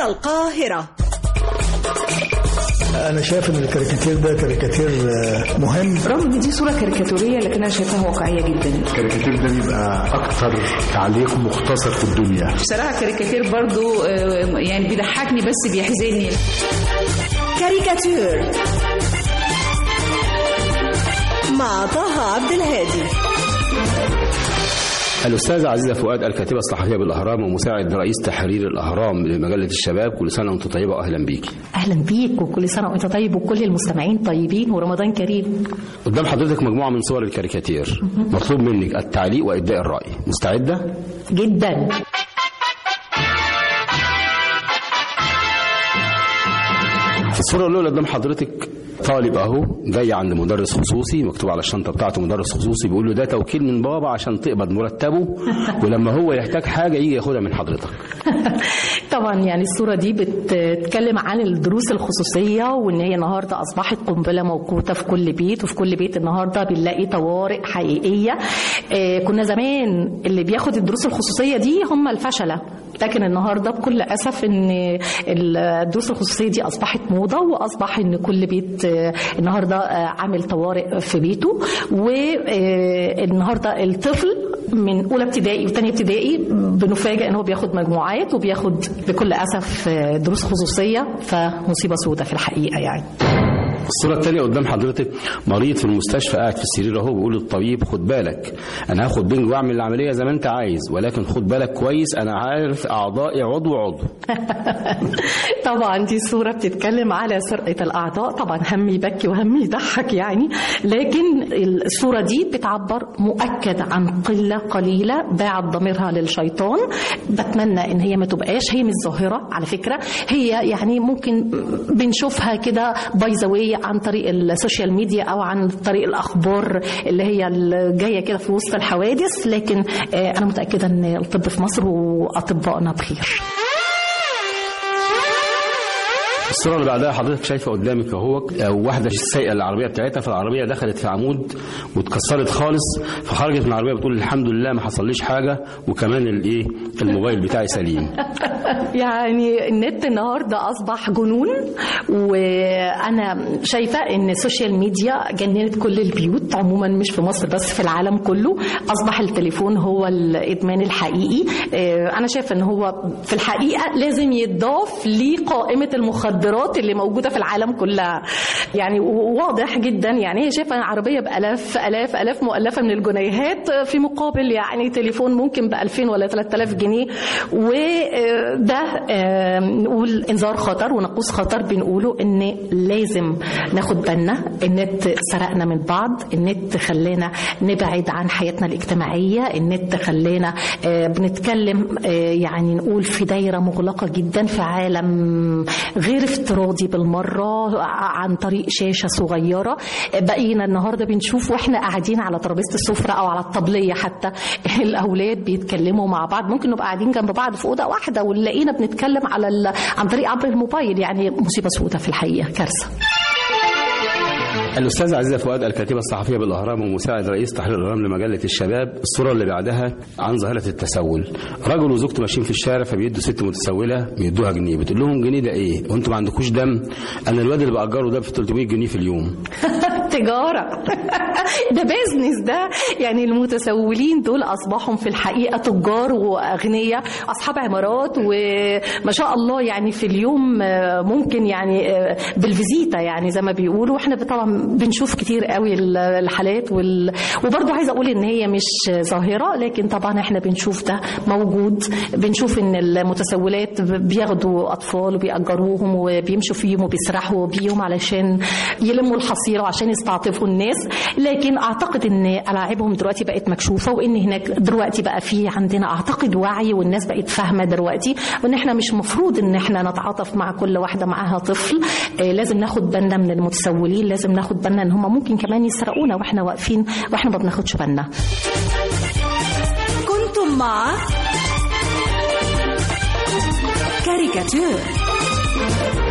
القاهرة انا شايف ان الكاريكاتير ده كاريكاتير آه، مهم رغم ان دي صوره كاريكاتوريه لكن انا شايفاها واقعيه جدا الكاريكاتير ده بيبقى اكتر تعليق مختصر في الدنيا بصراحه كاريكاتير برضو آه، يعني بيضحكني بس بيحزنني كاريكاتير مع طه عبد الهادي الأستاذة عزيزة فؤاد الكاتبة الصحفية بالأهرام ومساعد رئيس تحرير الأهرام لمجلة الشباب كل سنة وأنت طيبة وأهلا بيكي اهلا بيك وكل سنه وانت طيب وكل المستمعين طيبين ورمضان كريم قدام حضرتك مجموعة من صور الكاريكاتير مطلوب منك التعليق وإبداء الرأي مستعدة؟ جدا في الصورة الأولى قدام حضرتك طالب أهو جاي عند مدرس خصوصي مكتوب على الشنطة بتاعته مدرس خصوصي بيقول له ده توكيل من بابا عشان تقبض مرتبه ولما هو يحتاج حاجة يجي ياخدها من حضرتك طبعا يعني الصوره دي بتتكلم عن الدروس الخصوصيه وان هي النهارده اصبحت قنبله موقوته في كل بيت وفي كل بيت النهارده بنلاقي طوارئ حقيقيه آه، كنا زمان اللي بياخد الدروس الخصوصيه دي هم الفشله لكن النهارده بكل اسف ان الدروس الخصوصيه دي اصبحت موضه واصبح ان كل بيت آه، النهارده آه، عامل طوارئ في بيته والنهارده الطفل من اولى ابتدائي وثانيه ابتدائي بنفاجئ ان هو بياخد مجموعات وبياخد بكل اسف آه، دروس خصوصيه فمصيبه سوداء في الحقيقه يعني الصورة الثانية قدام حضرتك مريض في المستشفى قاعد في السرير اهو بيقول للطبيب خد بالك انا هاخد بنج واعمل العملية زي ما انت عايز ولكن خد بالك كويس انا عارف اعضائي عضو عضو طبعا دي صورة بتتكلم على سرقة الأعضاء طبعا هم يبكي وهم يضحك يعني لكن الصورة دي بتعبر مؤكد عن قلة قليلة باعت ضميرها للشيطان بتمنى إن هي ما تبقاش هي مش ظاهرة على فكرة هي يعني ممكن بنشوفها كده بايزاوية عن طريق السوشيال ميديا أو عن طريق الأخبار اللي هي الجاية كده في وسط الحوادث لكن آه، أنا متأكدة إن الطب في مصر وأطبائنا بخير الصورة اللي بعدها حضرتك شايفة قدامك اهو واحدة سايقة العربية بتاعتها فالعربية دخلت في عمود واتكسرت خالص فخرجت من العربية بتقول الحمد لله ما حصليش حاجة وكمان الايه الموبايل بتاعي سليم يعني النت النهارده اصبح جنون وانا شايفه ان السوشيال ميديا جننت كل البيوت عموما مش في مصر بس في العالم كله اصبح التليفون هو الادمان الحقيقي آه، انا شايفه ان هو في الحقيقه لازم يتضاف لقائمه المخدرات اللي موجوده في العالم كلها يعني واضح جدا يعني هي شايفه عربيه بالاف الاف الاف مؤلفه من الجنيهات في مقابل يعني تليفون ممكن ب 2000 ولا 3000 جنيه وده آه، نقول انذار خطر ونقوص خطر بنقوله ان لازم ناخد بالنا النت سرقنا من بعض النت خلانا نبعد عن حياتنا الاجتماعيه النت خلانا آه، بنتكلم آه، يعني نقول في دايره مغلقه جدا في عالم غير افتراضي بالمره عن طريق شاشه صغيره بقينا النهارده بنشوف واحنا قاعدين على ترابيزه السفره او على الطبليه حتى الاولاد بيتكلموا مع بعض ممكن نبقى قاعدين جنب بعض في اوضه واحده ونلاقينا بنتكلم على ال... عن طريق عبر الموبايل يعني مصيبه سوداء في الحقيقه كارثه الأستاذة عزيزة فؤاد الكاتبة الصحفية بالأهرام ومساعد رئيس تحرير الأهرام لمجلة الشباب الصورة اللي بعدها عن ظاهرة التسول رجل وزوجته ماشيين في الشارع فبيدوا ست متسولة بيدوها جنيه بتقول لهم جنيه ده إيه وأنتوا ما عندكوش دم أنا الواد اللي بأجره ده ب 300 جنيه في اليوم تجارة ده بيزنس ده يعني المتسولين دول أصبحوا في الحقيقة تجار وأغنياء أصحاب عمارات وما شاء الله يعني في اليوم آه، ممكن يعني آه، بالفيزيتا يعني زي ما بيقولوا واحنا طبعا بنشوف كتير قوي ال- الحالات وال... وبرضه عايزة أقول إن هي مش ظاهرة لكن طبعا احنا بنشوف ده موجود بنشوف إن المتسولات بياخدوا أطفال وبيأجروهم وبيمشوا فيهم وبيسرحوا بيهم علشان يلموا الحصيرة وعشان يستعطفوا الناس لكن اعتقد ان العابهم دلوقتي بقت مكشوفه وان هناك دلوقتي بقى في عندنا اعتقد وعي والناس بقت فاهمه دلوقتي وان احنا مش مفروض ان احنا نتعاطف مع كل واحده معاها طفل آه، لازم ناخد بالنا من المتسولين لازم ناخد بالنا ان هم ممكن كمان يسرقونا واحنا واقفين واحنا ما بناخدش بالنا كنتم مع كاريكاتير